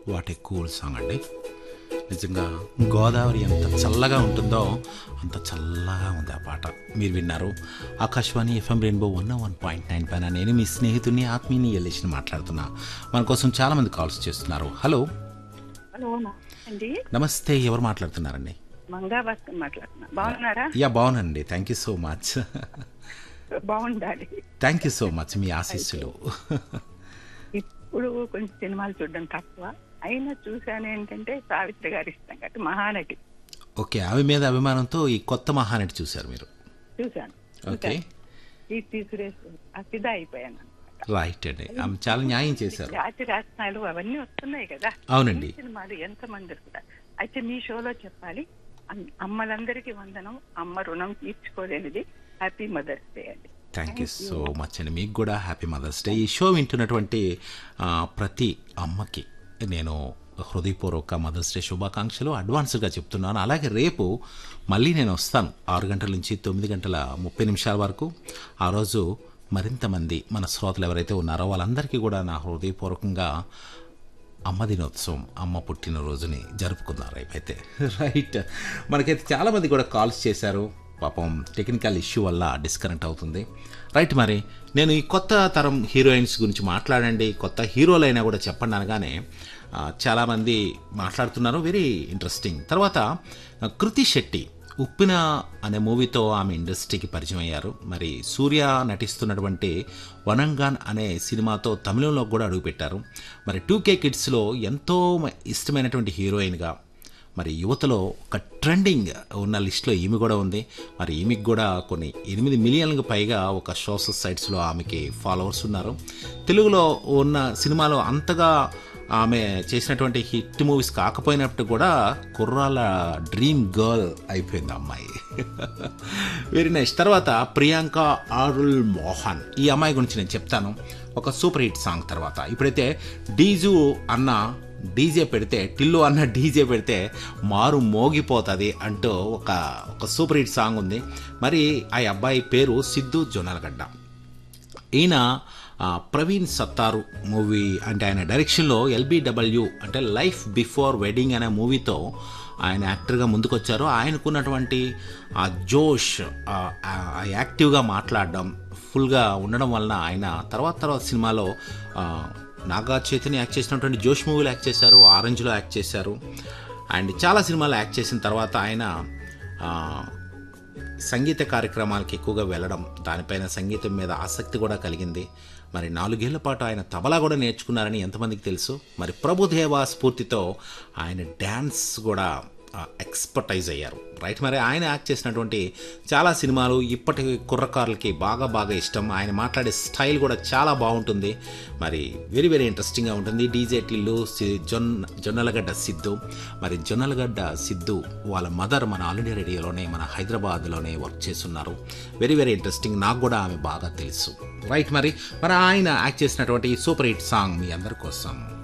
what a cool song అండి నిజంగా గోదావరి ఎంత చల్లగా ఉంటుందో అంత చల్లగా ఉంది ఆ పాట మీరు విన్నారు Akashvani FM rainbow one one point nine పైన నేను మీ స్నేహితుడిని ఆత్మీయని ఎల్లేసిన మాట్లాడుతున్నా మన కోసం చాలామంది కాల్స్ చేస్తున్నారు హలో హలో అండి నమస్తే ఎవరు మాట్లాడుతున్నారండి మంగా భాస్కర్ మాట్లాడుతున్నా బాగున్నారా యా బాగునండి థ్యాంక్ యూ సో మచ్ బాగుండాలి థ్యాంక్ యూ సో మచ్ మీ ఆశీస్సులు ఇప్పుడు కొంచెం సినిమాలు చూడడం తక్కువ అయినా చూశాను ఏంటంటే సావిత్రి గారి ఇష్టం కాబట్టి మహానటి ఓకే ఆమె మీద అభిమానంతో ఈ కొత్త మహానటి చూశారు మీరు చూశాను ఓకే కీర్తి సురేష్ అసిదా అయిపోయాను అనమాట రైట్ అండి ఆమె చాలా న్యాయం చేశారు జాతి రాష్ట్రాలు అవన్నీ వస్తున్నాయి కదా అవునండి ఈ సినిమాలు ఎంతమంది కూడా అయితే మీ షోలో చెప్పాలి అమ్- అమ్మలందరికీ వందనం అమ్మ రుణం తీర్చుకోలేనిది హ్యాపీ మదర్స్ డే అండి థ్యాంక్ యూ సో మచ్ అండి మీకు కూడా హ్యాపీ మదర్స్ డే ఈ షో వింటున్నటువంటి ఆ, ప్రతి అమ్మకి నేను హృదయపూర్వక మదర్స్ డే శుభాకాంక్షలు అడ్వాన్స్గా చెప్తున్నాను అలాగే రేపు మళ్ళీ నేను వస్తాను ఆరు గంటల నుంచి తొమ్మిది గంటల ముప్పై నిమిషాల వరకు ఆ రోజు మరింత మంది మన శ్రోతలు ఎవరైతే ఉన్నారో వాళ్ళందరికీ కూడా నా హృదయపూర్వకంగా అమ్మ దినోత్సవం అమ్మ పుట్టినరోజుని జరుపుకున్నారు రేపైతే రైట్ మనకైతే చాలామంది కూడా కాల్స్ చేశారు పాపం టెక్నికల్ ఇష్యూ వల్ల డిస్కనెక్ట్ అవుతుంది రైట్ మరి నేను ఈ కొత్త తరం హీరోయిన్స్ గురించి మాట్లాడండి కొత్త హీరోలైనా కూడా చెప్పండి అనగానే ఆ, చాలామంది మాట్లాడుతున్నారు వెరీ ఇంట్రెస్టింగ్ తర్వాత ఆ, కృతి శెట్టి ఉప్పిన అనే మూవీతో ఆమె ఇండస్ట్రీకి పరిచయం అయ్యారు మరి సూర్య నటిస్తున్నటువంటి వనంగాన్ అనే సినిమాతో తమిళంలో కూడా అడుగుపెట్టారు మరి టూ కే కిడ్స్లో ఎంతో మ- ఇష్టమైనటువంటి హీరోయిన్గా మరి యువతలో ఒక ట్రెండింగ్ ఉన్న లిస్ట్లో ఈమె కూడా ఉంది మరి ఈమెకి కూడా కొన్ని ఎనిమిది మిలియన్లకు పైగా ఒక సోషల్ సైట్స్లో ఆమెకి ఫాలోవర్స్ ఉన్నారు తెలుగులో ఉన్న సినిమాలో అంతగా ఆమె చేసినటువంటి హిట్ మూవీస్ కాకపోయినట్టు కూడా కుర్రాల డ్రీమ్ గర్ల్ అయిపోయింది ఆ అమ్మాయి వెరీ నైస్ తర్వాత ప్రియాంక ఆరుల్ మోహన్ ఈ అమ్మాయి గురించి నేను చెప్తాను ఒక సూపర్ హిట్ సాంగ్ తర్వాత ఇప్పుడైతే డీజు అన్న డీజే పెడితే టిల్లు అన్న డీజే పెడితే మారు మోగిపోతుంది అంటూ ఒక ఒక సూపర్ హిట్ సాంగ్ ఉంది మరి ఆ అబ్బాయి పేరు సిద్ధు జొన్నలగడ్డ ఈయన ఆ, ప్రవీణ్ సత్తారు మూవీ అంటే ఆయన డైరెక్షన్లో ఎల్బిడబ్ల్యూ అంటే లైఫ్ బిఫోర్ వెడ్డింగ్ అనే మూవీతో ఆయన యాక్టర్గా ముందుకొచ్చారు ఆయనకున్నటువంటి ఆ జోష్ ఆ ఆ యాక్టివ్గా మాట్లాడడం ఫుల్గా ఉండడం వలన ఆయన తర్వాత తర్వాత సినిమాలో ఆ, నాగా చైతన్య యాక్ట్ చేసినటువంటి జోష్ మూవీలో యాక్ట్ చేశారు ఆరెంజ్లో యాక్ట్ చేశారు అండ్ చాలా సినిమాలు యాక్ట్ చేసిన తర్వాత ఆయన ఆ, సంగీత కార్యక్రమాలకు ఎక్కువగా వెళ్ళడం దానిపైన సంగీతం మీద ఆసక్తి కూడా కలిగింది మరి నాలుగేళ్ల పాటు ఆయన తబలా కూడా నేర్చుకున్నారని ఎంతమందికి తెలుసు మరి ప్రభుదేవ స్ఫూర్తితో ఆయన డ్యాన్స్ కూడా ఎక్స్పర్టైజ్ అయ్యారు రైట్ మరి ఆయన యాక్ట్ చేసినటువంటి చాలా సినిమాలు ఇప్పటి కుర్రకారులకి బాగా బాగా ఇష్టం ఆయన మాట్లాడే స్టైల్ కూడా చాలా బాగుంటుంది మరి వెరీ వెరీ ఇంట్రెస్టింగ్గా ఉంటుంది డీజే టిల్లు సి- జొన్న జొన్నలగడ్డ సిద్ధు మరి జొన్నలగడ్డ సిద్ధు వాళ్ళ మదర్ మన ఆల్ ఇండియా రేడియోలోనే మన హైదరాబాద్లోనే వర్క్ చేస్తున్నారు వెరీ వెరీ ఇంట్రెస్టింగ్ నాకు కూడా ఆమె బాగా తెలుసు రైట్ మరి మరి ఆయన యాక్ట్ చేసినటువంటి సూపర్ హిట్ సాంగ్ మీ అందరి కోసం